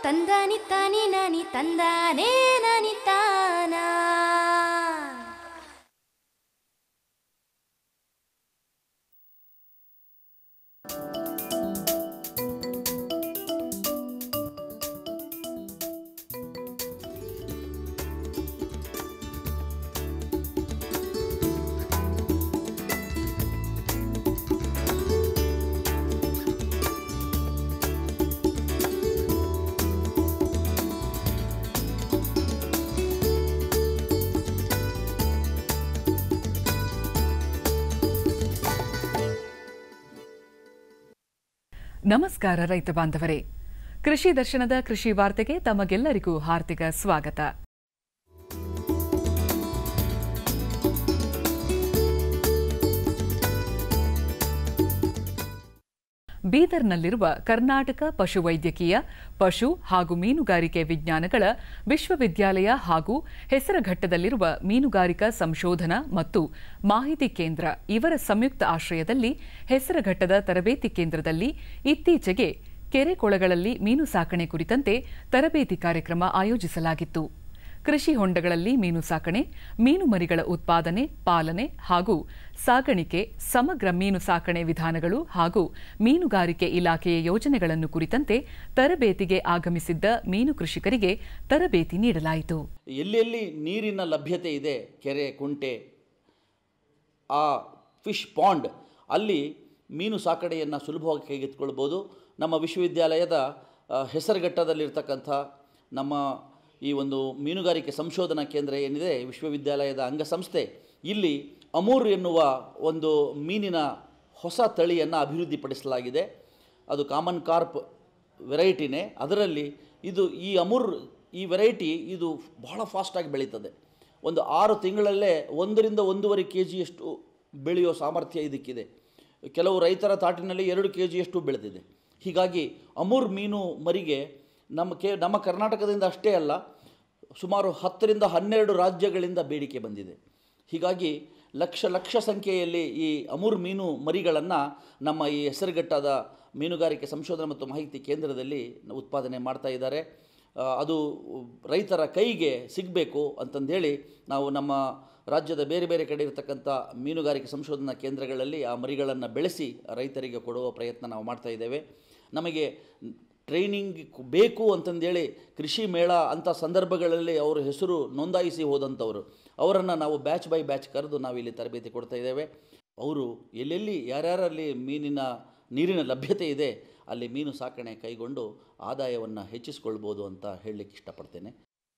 ತಂದಾನಿ ತಾನಿ ನಾನಿ ತಂದಾನೇ ನಾನಿ ತಾನ ನಮಸ್ಕಾರ ರೈತ ಬಾಂಧವರೇ ಕೃಷಿ ದರ್ಶನದ ಕೃಷಿ ವಾರ್ತೆಗೆ ತಮಗೆಲ್ಲರಿಗೂ ಹಾರ್ದಿಕ ಸ್ವಾಗತ ಬೀದರ್ನಲ್ಲಿರುವ ಕರ್ನಾಟಕ ಪಶುವೈದ್ಯಕೀಯ ಪಶು ಹಾಗೂ ಮೀನುಗಾರಿಕೆ ವಿಜ್ಞಾನಗಳ ವಿಶ್ವವಿದ್ಯಾಲಯ ಹಾಗೂ ಹೆಸರಘಟ್ಟದಲ್ಲಿರುವ ಮೀನುಗಾರಿಕಾ ಸಂಶೋಧನಾ ಮತ್ತು ಮಾಹಿತಿ ಕೇಂದ್ರ ಇವರ ಸಂಯುಕ್ತ ಆಶ್ರಯದಲ್ಲಿ ಹೆಸರಘಟ್ಟದ ತರಬೇತಿ ಕೇಂದ್ರದಲ್ಲಿ ಇತ್ತೀಚೆಗೆ ಕೆರೆ ಕೊಳಗಳಲ್ಲಿ ಮೀನು ಸಾಕಣೆ ಕುರಿತಂತೆ ತರಬೇತಿ ಕಾರ್ಯಕ್ರಮ ಆಯೋಜಿಸಲಾಗಿತ್ತು ಕೃಷಿ ಹೊಂಡಗಳಲ್ಲಿ ಮೀನು ಸಾಕಣೆ ಮೀನು ಮರಿಗಳ ಉತ್ಪಾದನೆ ಪಾಲನೆ ಹಾಗೂ ಸಾಗಾಣಿಕೆ ಸಮಗ್ರ ಮೀನು ಸಾಕಣೆ ವಿಧಾನಗಳು ಹಾಗೂ ಮೀನುಗಾರಿಕೆ ಇಲಾಖೆಯ ಯೋಜನೆಗಳನ್ನು ಕುರಿತಂತೆ ತರಬೇತಿಗೆ ಆಗಮಿಸಿದ್ದ ಮೀನು ಕೃಷಿಕರಿಗೆ ತರಬೇತಿ ನೀಡಲಾಯಿತು ಎಲ್ಲೆಲ್ಲಿ ನೀರಿನ ಲಭ್ಯತೆ ಇದೆ ಕೆರೆ ಕುಂಟೆ ಆ ಫಿಶ್ ಪಾಂಡ್ ಅಲ್ಲಿ ಮೀನು ಸಾಕಣೆಯನ್ನು ಸುಲಭವಾಗಿ ಕೈಗೆತ್ತಿಕೊಳ್ಬೋದು ನಮ್ಮ ವಿಶ್ವವಿದ್ಯಾಲಯದ ಆ, ಹೆಸರುಘಟ್ಟದಲ್ಲಿರ್ತಕ್ಕಂಥ ನಮ್ಮ ಈ ಒಂದು ಮೀನುಗಾರಿಕೆ ಸಂಶೋಧನಾ ಕೇಂದ್ರ ಏನಿದೆ ವಿಶ್ವವಿದ್ಯಾಲಯದ ಅಂಗಸಂಸ್ಥೆ ಇಲ್ಲಿ ಅಮೂರ್ ಎನ್ನುವ ಒಂದು ಮೀನಿನ ಹೊಸ ತಳಿಯನ್ನು ಅಭಿವೃದ್ಧಿಪಡಿಸಲಾಗಿದೆ ಅದು ಕಾಮನ್ ಕಾರ್ಪ್ ವೆರೈಟಿನೇ ಅದರಲ್ಲಿ ಇದು ಈ ಅಮೂರ್ ಈ ವೆರೈಟಿ ಇದು ಬಹಳ ಫಾಸ್ಟಾಗಿ ಬೆಳೀತದೆ ಒಂದು ಆರು ತಿಂಗಳಲ್ಲೇ ಒಂದರಿಂದ ಒಂದೂವರೆ ಕೆ ಜಿಯಷ್ಟು ಬೆಳೆಯೋ ಸಾಮರ್ಥ್ಯ ಇದಕ್ಕಿದೆ ಕೆಲವು ರೈತರ ತಾಟಿನಲ್ಲಿ ಎರಡು ಕೆ ಜಿಯಷ್ಟು ಬೆಳೆದಿದೆ ಹೀಗಾಗಿ ಅಮೂರ್ ಮೀನು ಮರಿಗೆ ನಮ್ಮ ಕೆ ನಮ್ಮ ಕರ್ನಾಟಕದಿಂದ ಅಷ್ಟೇ ಅಲ್ಲ ಸುಮಾರು ಹತ್ತರಿಂದ ಹನ್ನೆರಡು ರಾಜ್ಯಗಳಿಂದ ಬೇಡಿಕೆ ಬಂದಿದೆ ಹೀಗಾಗಿ ಲಕ್ಷ ಲಕ್ಷ ಸಂಖ್ಯೆಯಲ್ಲಿ ಈ ಅಮೂರ್ ಮೀನು ಮರಿಗಳನ್ನು ನಮ್ಮ ಈ ಹೆಸರುಘಟ್ಟದ ಮೀನುಗಾರಿಕೆ ಸಂಶೋಧನಾ ಮತ್ತು ಮಾಹಿತಿ ಕೇಂದ್ರದಲ್ಲಿ ಉತ್ಪಾದನೆ ಮಾಡ್ತಾ ಇದ್ದಾರೆ ಆ, ಅದು ರೈತರ ಕೈಗೆ ಸಿಗಬೇಕು ಅಂತಂದೇಳಿ ನಾವು ನಮ್ಮ ರಾಜ್ಯದ ಬೇರೆ ಬೇರೆ ಕಡೆ ಇರತಕ್ಕಂಥ ಮೀನುಗಾರಿಕೆ ಸಂಶೋಧನಾ ಕೇಂದ್ರಗಳಲ್ಲಿ ಆ ಮರಿಗಳನ್ನು ಬೆಳೆಸಿ ರೈತರಿಗೆ ಕೊಡುವ ಪ್ರಯತ್ನ ನಾವು ಮಾಡ್ತಾ ಇದ್ದೇವೆ ನಮಗೆ ಟ್ರೈನಿಂಗ್ ಬೇಕು ಅಂತಂದೇಳಿ ಕೃಷಿ ಮೇಳ ಅಂಥ ಸಂದರ್ಭಗಳಲ್ಲಿ ಅವರ ಹೆಸರು ನೋಂದಾಯಿಸಿ ಹೋದಂಥವರು ಅವರನ್ನು ನಾವು ಬ್ಯಾಚ್ ಬೈ ಬ್ಯಾಚ್ ಕರೆದು ನಾವಿಲ್ಲಿ ತರಬೇತಿ ಕೊಡ್ತಾ ಇದ್ದೇವೆ ಅವರು ಎಲ್ಲೆಲ್ಲಿ ಯಾರ್ಯಾರಲ್ಲಿ ಮೀನಿನ ನೀರಿನ ಲಭ್ಯತೆ ಇದೆ ಅಲ್ಲಿ ಮೀನು ಸಾಕಣೆ ಕೈಗೊಂಡು ಆದಾಯವನ್ನು ಹೆಚ್ಚಿಸ್ಕೊಳ್ಬೋದು ಅಂತ ಹೇಳಲಿಕ್ಕೆ ಇಷ್ಟಪಡ್ತೇನೆ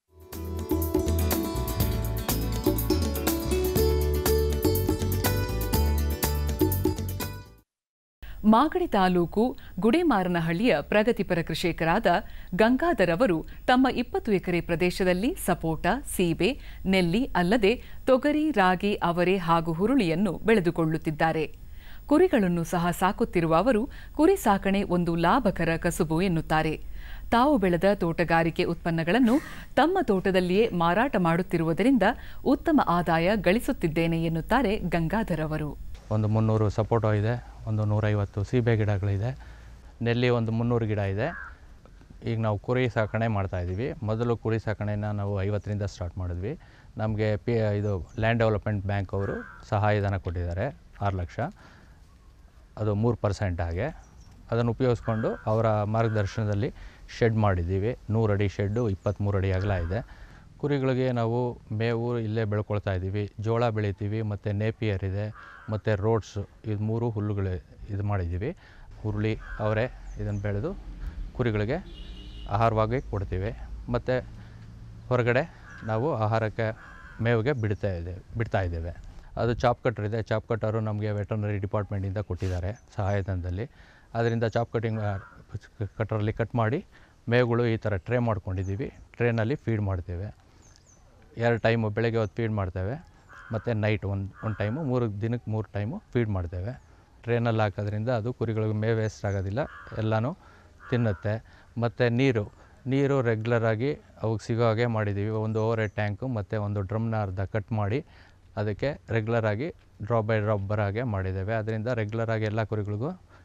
ಮಾಗಡಿ ತಾಲೂಕು ಗುಡೇಮಾರನಹಳ್ಳಿಯ ಪ್ರಗತಿಪರ ಕೃಷಿಕರಾದ ಗಂಗಾಧರ್ ಅವರು ತಮ್ಮ ಇಪ್ಪತ್ತು ಎಕರೆ ಪ್ರದೇಶದಲ್ಲಿ ಸಪೋಟ ಸೀಬೆ ನೆಲ್ಲಿ ಅಲ್ಲದೆ ತೊಗರಿ ರಾಗಿ ಅವರೆ ಹಾಗೂ ಹುರುಳಿಯನ್ನು ಬೆಳೆದುಕೊಳ್ಳುತ್ತಿದ್ದಾರೆ ಕುರಿಗಳನ್ನು ಸಹ ಸಾಕುತ್ತಿರುವ ಅವರು ಕುರಿ ಸಾಕಣೆ ಒಂದು ಲಾಭಕರ ಕಸುಬು ಎನ್ನುತ್ತಾರೆ ತಾವು ಬೆಳೆದ ತೋಟಗಾರಿಕೆ ಉತ್ಪನ್ನಗಳನ್ನು ತಮ್ಮ ತೋಟದಲ್ಲಿಯೇ ಮಾರಾಟ ಮಾಡುತ್ತಿರುವುದರಿಂದ ಉತ್ತಮ ಆದಾಯ ಗಳಿಸುತ್ತಿದ್ದೇನೆ ಎನ್ನುತ್ತಾರೆ ಗಂಗಾಧರ್ ಅವರು ಒಂದು ಮುನ್ನೂರು ಸಪೋಟೊ ಇದೆ ಒಂದು ನೂರೈವತ್ತು ಸೀಬೆ ಗಿಡಗಳಿದೆ ನೆಲ್ಲಿ ಒಂದು ಮುನ್ನೂರು ಗಿಡ ಇದೆ ಈಗ ನಾವು ಕುರಿ ಸಾಕಣೆ ಮಾಡ್ತಾಯಿದ್ದೀವಿ ಮೊದಲು ಕುರಿ ಸಾಕಣೆನ ನಾವು ಐವತ್ತರಿಂದ ಸ್ಟಾರ್ಟ್ ಮಾಡಿದ್ವಿ ನಮಗೆ ಪಿ ಇದು ಲ್ಯಾಂಡ್ ಡೆವಲಪ್ಮೆಂಟ್ ಬ್ಯಾಂಕ್ ಅವರು ಸಹಾಯಧನ ಕೊಟ್ಟಿದ್ದಾರೆ ಆರು ಲಕ್ಷ ಅದು ಮೂರು ಪರ್ಸೆಂಟ್ ಹಾಗೆ ಅದನ್ನು ಉಪಯೋಗಿಸ್ಕೊಂಡು ಅವರ ಮಾರ್ಗದರ್ಶನದಲ್ಲಿ ಶೆಡ್ ಮಾಡಿದ್ದೀವಿ ನೂರು ಅಡಿ ಶೆಡ್ಡು ಇಪ್ಪತ್ತ್ಮೂರು ಅಡಿ ಅಗಲ ಇದೆ ಕುರಿಗಳಿಗೆ ನಾವು ಮೇವು ಇಲ್ಲೇ ಬೆಳ್ಕೊಳ್ತಾ ಇದ್ದೀವಿ ಜೋಳ ಬೆಳಿತೀವಿ ಮತ್ತು ನೇಪಿಯರ್ ಇದೆ ಮತ್ತು ರೋಡ್ಸ್ ಇದು ಮೂರು ಹುಲ್ಲುಗಳು ಇದು ಮಾಡಿದ್ದೀವಿ ಹುರುಳಿ ಅವರೆ ಇದನ್ನು ಬೆಳೆದು ಕುರಿಗಳಿಗೆ ಆಹಾರವಾಗಿ ಕೊಡ್ತೀವಿ ಮತ್ತು ಹೊರಗಡೆ ನಾವು ಆಹಾರಕ್ಕೆ ಮೇವಿಗೆ ಬಿಡ್ತಾ ಇದ್ದೇವೆ ಬಿಡ್ತಾ ಇದ್ದೇವೆ ಅದು ಚಾಪ್ ಕಟ್ರ್ ಇದೆ ಚಾಪ್ ಕಟ್ಟರು ನಮಗೆ ವೆಟರ್ನರಿ ಡಿಪಾರ್ಟ್ಮೆಂಟಿಂದ ಕೊಟ್ಟಿದ್ದಾರೆ ಸಹಾಯಧನದಲ್ಲಿ ಅದರಿಂದ ಚಾಪ್ ಕಟಿಂಗ್ ಕಟ್ಟರಲ್ಲಿ ಕಟ್ ಮಾಡಿ ಮೇವುಗಳು ಈ ಥರ ಟ್ರೇ ಮಾಡ್ಕೊಂಡಿದ್ದೀವಿ ಟ್ರೇನಲ್ಲಿ ಫೀಡ್ ಮಾಡ್ತೇವೆ ಎರಡು ಟೈಮು ಬೆಳಗ್ಗೆ ಹೊತ್ತು ಫೀಡ್ ಮಾಡ್ತೇವೆ ಮತ್ತು ನೈಟ್ ಒಂದು ಒಂದು ಟೈಮು ಮೂರು ದಿನಕ್ಕೆ ಮೂರು ಟೈಮು ಫೀಡ್ ಮಾಡ್ತೇವೆ ಟ್ರೇನಲ್ಲಿ ಹಾಕೋದ್ರಿಂದ ಅದು ಕುರಿಗಳಿಗೆ ಮೇವು ವೇಸ್ಟ್ ಆಗೋದಿಲ್ಲ ಎಲ್ಲನೂ ತಿನ್ನುತ್ತೆ ಮತ್ತು ನೀರು ನೀರು ರೆಗ್ಯುಲರಾಗಿ ಅವಕ್ಕೆ ಸಿಗೋ ಹಾಗೆ ಮಾಡಿದ್ದೀವಿ ಒಂದು ಓವರ್ ಹೆಡ್ ಟ್ಯಾಂಕು ಮತ್ತು ಒಂದು ಡ್ರಮ್ನ ಅರ್ಧ ಕಟ್ ಮಾಡಿ ಅದಕ್ಕೆ ರೆಗ್ಯುಲರಾಗಿ ಡ್ರಾಪ್ ಬೈ ಡ್ರಾಪ್ ಬರೋ ಹಾಗೆ ಮಾಡಿದ್ದೇವೆ ಅದರಿಂದ ರೆಗ್ಯುಲರಾಗಿ ಎಲ್ಲ ಕುರಿಗಳಿಗೂ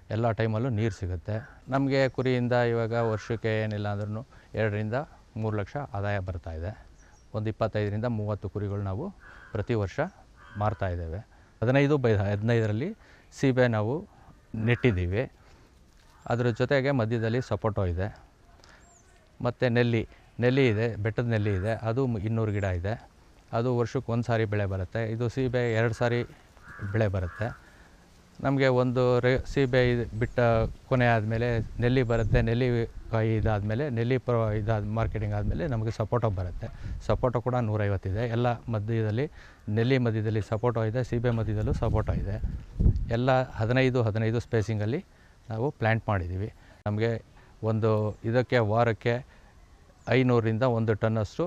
ಎಲ್ಲ ಟೈಮಲ್ಲೂ ನೀರು ಸಿಗುತ್ತೆ ನಮಗೆ ಕುರಿಯಿಂದ ಇವಾಗ ವರ್ಷಕ್ಕೆ ಏನಿಲ್ಲ ಅಂದ್ರೂ ಎರಡರಿಂದ ಮೂರು ಲಕ್ಷ ಆದಾಯ ಬರ್ತಾ ಇದೆ ಒಂದು ಇಪ್ಪತ್ತೈದರಿಂದ ಮೂವತ್ತು ಕುರಿಗಳು ನಾವು ಪ್ರತಿ ವರ್ಷ ಮಾರ್ತಾ ಇದ್ದೇವೆ ಹದಿನೈದು ಬೈ ಹದಿನೈದರಲ್ಲಿ ಸೀಬೆ ನಾವು ನೆಟ್ಟಿದ್ದೀವಿ ಅದ್ರ ಜೊತೆಗೆ ಮಧ್ಯದಲ್ಲಿ ಸಪೋಟೊ ಇದೆ ಮತ್ತು ನೆಲ್ಲಿ ನೆಲ್ಲಿ ಇದೆ ಬೆಟ್ಟದ ನೆಲ್ಲಿ ಇದೆ ಅದು ಮ್- ಇನ್ನೂರು ಗಿಡ ಇದೆ ಅದು ವರ್ಷಕ್ಕೆ ಒಂದು ಸಾರಿ ಬೆಳೆ ಬರುತ್ತೆ ಇದು ಸೀಬೆ ಎರಡು ಸಾರಿ ಬೆಳೆ ಬರುತ್ತೆ ನಮಗೆ ಒಂದು ರೇ ಸೀಬೆ ಇದು ಬಿಟ್ಟ ಕೊನೆ ಆದಮೇಲೆ ನೆಲ್ಲಿ ಬರುತ್ತೆ ನೆಲ್ಲಿ ಕಾಯಿ ಇದಾದಮೇಲೆ ನೆಲ್ಲಿ ಪ್ರ ಇದಾದ ಮಾರ್ಕೆಟಿಂಗ್ ಆದಮೇಲೆ ನಮಗೆ ಸಪೋಟೊ ಬರುತ್ತೆ ಸಪೋಟೊ ಕೂಡ ನೂರೈವತ್ತಿದೆ ಎಲ್ಲ ಮಧ್ಯದಲ್ಲಿ ನೆಲ್ಲಿ ಮಧ್ಯದಲ್ಲಿ ಸಪೋಟೊ ಇದೆ ಸೀಬೆ ಮಧ್ಯದಲ್ಲೂ ಸಪೋಟೊ ಇದೆ ಎಲ್ಲ ಹದಿನೈದು ಹದಿನೈದು ಸ್ಪೇಸಿಂಗಲ್ಲಿ ನಾವು ಪ್ಲ್ಯಾಂಟ್ ಮಾಡಿದ್ದೀವಿ ನಮಗೆ ಒಂದು ಇದಕ್ಕೆ ವಾರಕ್ಕೆ ಐನೂರಿಂದ ಒಂದು ಟನ್ನಷ್ಟು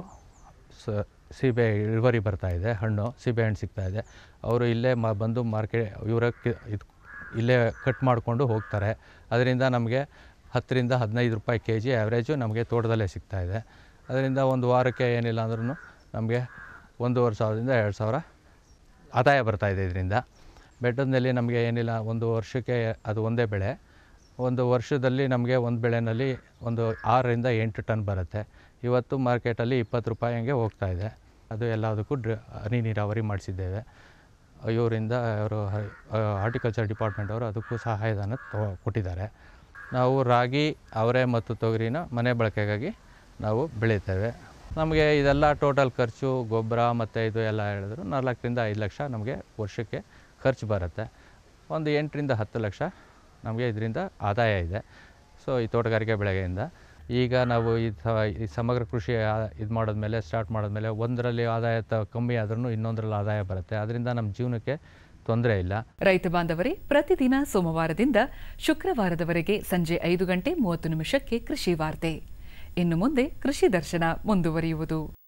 ಸ ಸೀಬೆ ಇಳುವರಿ ಬರ್ತಾ ಇದೆ ಹಣ್ಣು ಸೀಬೆ ಹಣ್ಣು ಸಿಗ್ತಾ ಇದೆ ಅವರು ಇಲ್ಲೇ ಮ ಬಂದು ಮಾರ್ಕೆಟ್ ಇವರಕ್ಕೆ ಇದು ಇಲ್ಲೇ ಕಟ್ ಮಾಡಿಕೊಂಡು ಹೋಗ್ತಾರೆ ಅದರಿಂದ ನಮಗೆ ಹತ್ತರಿಂದ ಹದಿನೈದು ರೂಪಾಯಿ ಕೆ ಜಿ ಆ್ಯಾವ್ರೇಜು ನಮಗೆ ತೋಟದಲ್ಲೇ ಸಿಗ್ತಾ ಇದೆ ಅದರಿಂದ ಒಂದು ವಾರಕ್ಕೆ ಏನಿಲ್ಲ ಅಂದ್ರೂ ನಮಗೆ ಒಂದೂವರೆ ಸಾವಿರದಿಂದ ಎರಡು ಸಾವಿರ ಆದಾಯ ಬರ್ತಾ ಇದೆ ಇದರಿಂದ ಬೆಟ್ಟದಲ್ಲಿ ನಮಗೆ ಏನಿಲ್ಲ ಒಂದು ವರ್ಷಕ್ಕೆ ಅದು ಒಂದೇ ಬೆಳೆ ಒಂದು ವರ್ಷದಲ್ಲಿ ನಮಗೆ ಒಂದು ಬೆಳೆನಲ್ಲಿ ಒಂದು ಆರರಿಂದ ಎಂಟು ಟನ್ ಬರುತ್ತೆ ಇವತ್ತು ಮಾರ್ಕೆಟಲ್ಲಿ ಇಪ್ಪತ್ತು ರೂಪಾಯಿ ಹಂಗೆ ಹೋಗ್ತಾ ಇದೆ ಅದು ಎಲ್ಲದಕ್ಕೂ ಡ್ರ ಹನಿ ನೀರಾವರಿ ಮಾಡಿಸಿದ್ದೇವೆ ಇವರಿಂದ ಅವರು ಹಾರ್ಟಿಕಲ್ಚರ್ ಡಿಪಾರ್ಟ್ಮೆಂಟ್ ಅವರು ಅದಕ್ಕೂ ಸಹಾಯಧನ ತಗೊ ಕೊಟ್ಟಿದ್ದಾರೆ ನಾವು ರಾಗಿ ಅವರೆ ಮತ್ತು ತೊಗರಿನ ಮನೆ ಬಳಕೆಗಾಗಿ ನಾವು ಬೆಳೀತೇವೆ ನಮಗೆ ಇದೆಲ್ಲ ಟೋಟಲ್ ಖರ್ಚು ಗೊಬ್ಬರ ಮತ್ತು ಇದು ಎಲ್ಲ ಹೇಳಿದ್ರು ನಾಲ್ಕರಿಂದ ಐದು ಲಕ್ಷ ನಮಗೆ ವರ್ಷಕ್ಕೆ ಖರ್ಚು ಬರುತ್ತೆ ಒಂದು ಎಂಟರಿಂದ ಹತ್ತು ಲಕ್ಷ ನಮಗೆ ಇದರಿಂದ ಆದಾಯ ಇದೆ ಸೊ ಈ ತೋಟಗಾರಿಕೆ ಬೆಳೆಗೆಯಿಂದ ಈಗ ನಾವು ಈ ಸ ಈ ಸಮಗ್ರ ಕೃಷಿ ಇದು ಮಾಡಿದ್ಮೇಲೆ ಸ್ಟಾರ್ಟ್ ಮಾಡಿದ್ಮೇಲೆ ಒಂದರಲ್ಲಿ ಆದಾಯ ತ ಕಮ್ಮಿ ಆದ್ರೂ ಇನ್ನೊಂದರಲ್ಲಿ ಆದಾಯ ಬರುತ್ತೆ ಅದರಿಂದ ನಮ್ಮ ಜೀವನಕ್ಕೆ ತೊಂದರೆ ಇಲ್ಲ ರೈತ ಬಾಂಧವರೇ ಪ್ರತಿದಿನ ಸೋಮವಾರದಿಂದ ಶುಕ್ರವಾರದವರೆಗೆ ಸಂಜೆ ಐದು ಗಂಟೆ ಮೂವತ್ತು ನಿಮಿಷಕ್ಕೆ ಕೃಷಿ ವಾರ್ತೆ ಇನ್ನು ಮುಂದೆ ಕೃಷಿ ದರ್ಶನ ಮುಂದುವರಿಯುವುದು